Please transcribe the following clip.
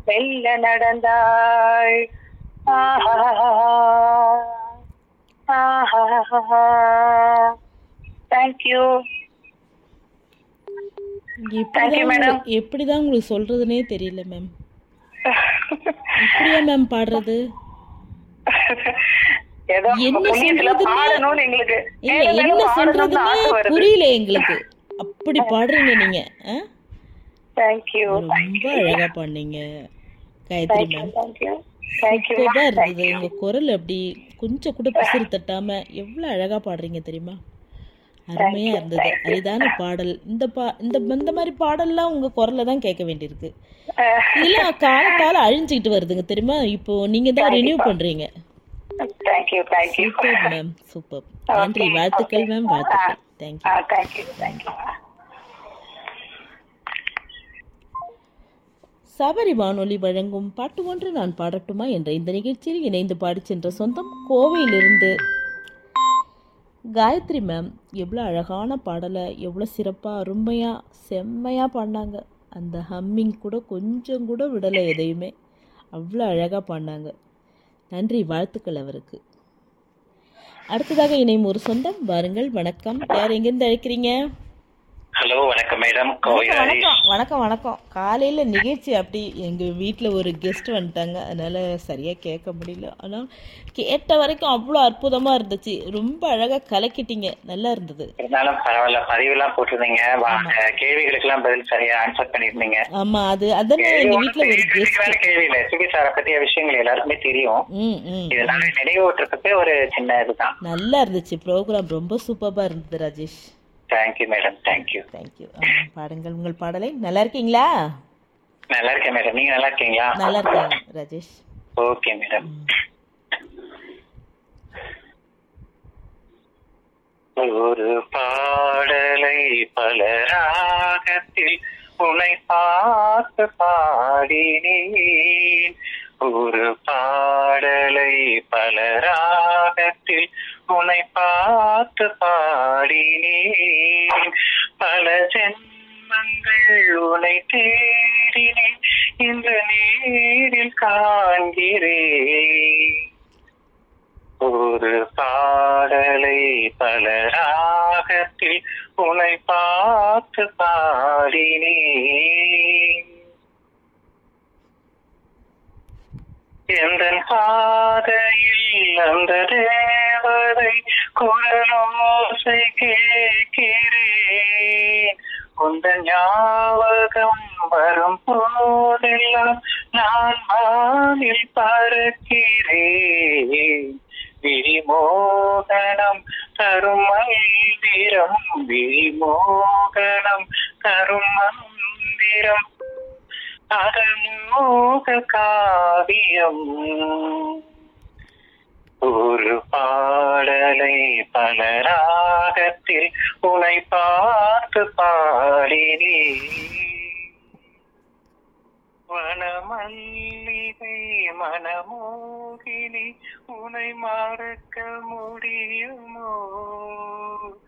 மெல்ல நடந்தாள் ஆஹா ஆஹா தேங்க்யூ Thank you, எப்படிதான் madam. உங்களுக்கு- எப்படிதான் உங்களுக்கு சொல்றதுனே தெரியல மேம் இப்படியா மேம் பாடுறது ஏதோ உங்க என்ன புண்ணியத்துல சொல்றதுன்னு- பாடணும்னு எங்களுக்கு இல்ல மேலும் என்ன மேலும் பாடணும்னு ஆசை சொல்றதுன்னு வருது புரியல எங்களுக்கு அப்படி பாடுறீங்க நீங்க ஆ? தேங்க்யூ ரொம்ப அழகா பாடுனீங்க காயத்ரி மேம் தேங்க்யூ தேங்க்யூ சூப்பரா இருந்தது உங்க குரல் அப்படி கொஞ்சம் கூட பிசிறு தட்டாம எவ்வளவு அழகா பாடுறீங்க தெரியுமா அருமையா இருந்தது அரிதான பாடல் இந்த பா இந்த இந்த மாதிரி பாடல்லாம் உங்க குரல்ல தான் கேட்க வேண்டியிருக்கு இதெல்லாம் காலத்தால அழிஞ்சுக்கிட்டு வருதுங்க தெரியுமா இப்போ நீங்க தான் ரினியூ பண்றீங்க thank you thank you super ma'am super நன்றி வாழ்த்துக்கள் மேம் வாழ்த்துக்கள் தேங்க்யூ ஆ தேங்க்யூ தேங்க்யூ சபரி வானொலி வழங்கும் பாட்டு ஒன்று நான் பாடட்டுமா என்ற இந்த நிகழ்ச்சியில் இணைந்து பாடிச் சென்ற சொந்தம் கோவையிலிருந்து காயத்ரி மேம் எவ்வளோ அழகான பாடலை எவ்வளோ சிறப்பாக அருமையாக செம்மையாக பாடினாங்க அந்த ஹம்மிங் கூட கொஞ்சம் கூட விடலை எதையுமே அவ்வளோ அழகாக பாடினாங்க நன்றி வாழ்த்துக்கள் அவருக்கு அடுத்ததாக இணையும் ஒரு சொந்தம் வாருங்கள் வணக்கம் யார் எங்கேருந்து அழைக்கிறீங்க ஹலோ வணக்கம் மேடம் கோவை வணக்கம் ஹரிஷ் வணக்கம் வணக்கம் வணக்கம் காலையில் நிகழ்ச்சி அப்படி எங்கள் வீட்டில் ஒரு கெஸ்ட் வந்துட்டாங்க அதனால் சரியாக கேட்க முடியல ஆனால் கேட்ட வரைக்கும் அவ்வளோ அற்புதமாக இருந்துச்சு ரொம்ப அழகாக கலக்கிட்டீங்க நல்லா இருந்தது இருந்தாலும் பரவாயில்ல பதிவுலாம் போட்டிருந்தீங்க வா- கேள்விகளுக்கெல்லாம் பதில் சரியா ஆன்சர் பண்ணிருந்தீங்க ஆமாம் அது அதானே எங்கள் வீட்டில் ஒரு கெஸ்ட் கேள்வி கேள்வி இல்லை சுபி சாரை பத்திய விஷயங்கள் எல்லாருக்குமே தெரியும் ம் ம் இதனால நினைவூட்டுறதுக்கு ஒரு சின்ன இதுதான் நல்லா இருந்துச்சு ப்ரோக்ராம் ரொம்ப சூப்பராக இருந்தது Rajesh thank you madam thank you thank you பாடுங்கள் உங்கள் பாடலை நல்லா இருக்கீங்களா நல்லா இருக்கேன் மேடம் நீங்க நல்லா இருக்கீங்களா நல்லா இருக்கேன் ராஜேஷ் ஓகே மேடம் ஒரு பாடலை பல ராகத்தில் உன்னை பார்த்து பாடினேன் ஒரு பாடலை பல ராகத்தில் உன்னை பார்த்து பாடினேன் பல ஜென்மங்கள் உன்னை தேடினேன் இந்த நேரில் காண்கிறேன் ஒரு பாடலை பல ராகத்தில் உன்னை பார்த்து பாடினேன் எந்த பாதையில் அந்த தேவதை குரலோசை கேட்கிறேன் உந்த ஞாபகம் வரும் போதெல்லாம் நான் வானில் பறக்கிறேன் விரிமோகனம் தரும் மந்திரம் விரிமோகனம் தரும் மந்திரம் அகமோக காவியம் ஒரு பாடலை பல ராகத்தில் உனை பார்த்து பாடினே வனமல்லிகை மனமோகினி உனை மறக்க முடியுமோ